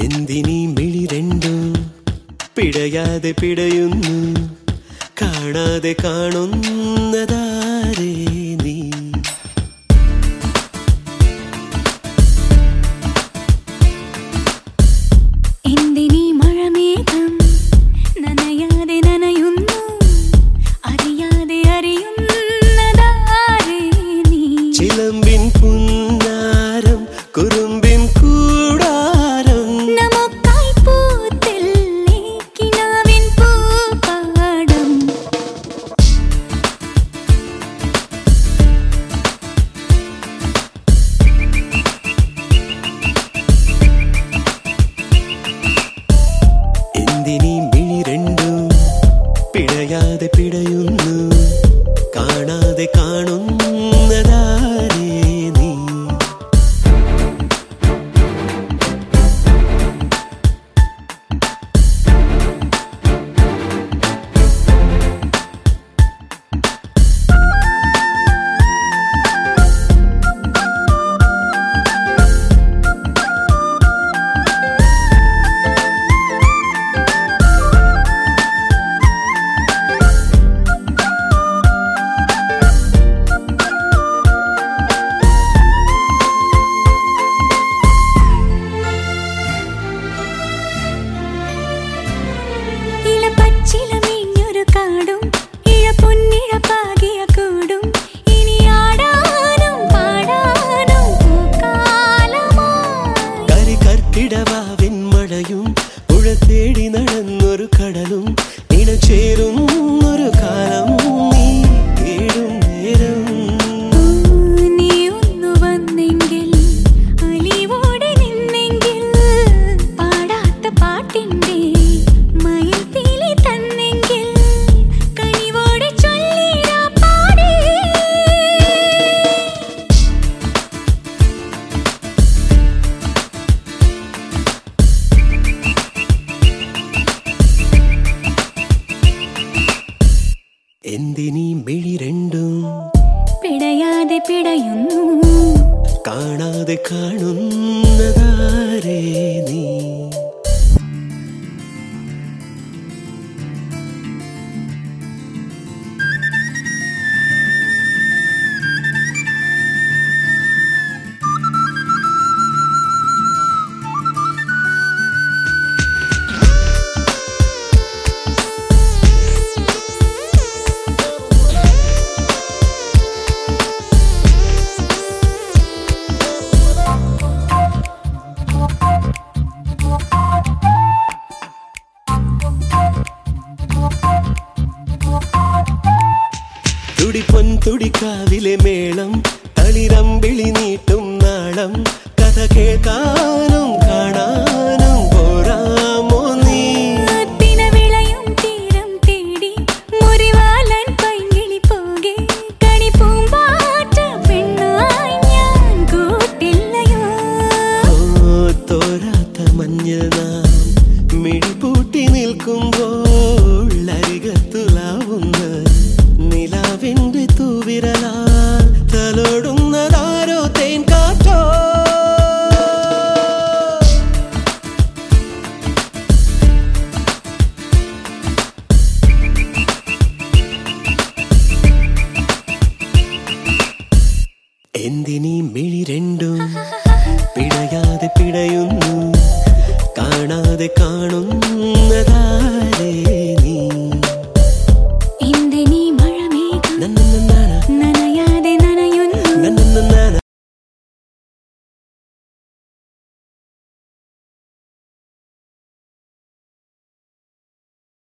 എന്തിനീ മിഴി രണ്ടും പിടയാതെ പിടയുന്നു കാണാതെ കാണുന്നതാരേ നീ എന്തിനീ മഴമേഘം നനയാതെ നനയുന്നു അറിയാതെ അറിയുന്നതാരേ നീ ചിലമ്പിൻ പുന്നാരം കുറുമ്പിൻ കൂടാരം നമുക്കായി പൂത്തില്ലേ കിനാവിൻ പൂപ്പാടം എന്തിനീ മിഴി രണ്ടും പിടയാതെ പിടയുന്നു കാണാതെ കാണുന്നതാരേ നീ ഇല പച്ചിലമേഞ്ഞൊരു കാടും ഇഴ പൊന്നിഴ പാകിയ കൂടും ഇനി ആടാനും പാടാനും പൂക്കാലമായി കരി കർക്കിടവാവിൻ മഴയും പുഴ തേടി നടന്നൊരു കടലും ഇണചേരും ഒരു കാലം നീ തേടും നേരം നീ ഒന്നു വന്നെങ്കിൽ അലിവോടെ നിന്നെങ്കിൽ പാടാത്ത പാട്ടിന്റെ മയിൽപ്പീലി തന്നെങ്കിൽ കനിവോടെ ചൊല്ലിടാ പാടേ എന്തിനീ മിഴി രണ്ടും പിടയാതെ പിടയുന്നു കാണാതെ കാണുന്നതാരേ നീ തുടിപ്പൊൻ തുടിക്കാവിലെ മേളം തളിരമ്പിളി നീട്ടും നാളം കഥ കേൾക്കാനും കാണാനും പോരാമോ നീ അത്തിന വിളയും തീരം തേടി മുറിവാലൻ പൈങ്കിളി പോകെ കണി പൂമ്പാറ്റ പെണ്ണായി ഞാൻ കൂട്ടില്ലയോ ഓ തോരാത്ത മഞ്ഞൾ നാം മിഴിപൂട്ടി നിൽക്കുമ്പോൾ അരികത്തുലാവുന്ന നിലാവിന്റെ തൂവിരലാ തലോടുന്നതാരോ തേൻ കാറ്റോ എന്തിനീ മിഴി രണ്ടും പിടയാതെ പിടയുന്നു കാണാതെ കാണും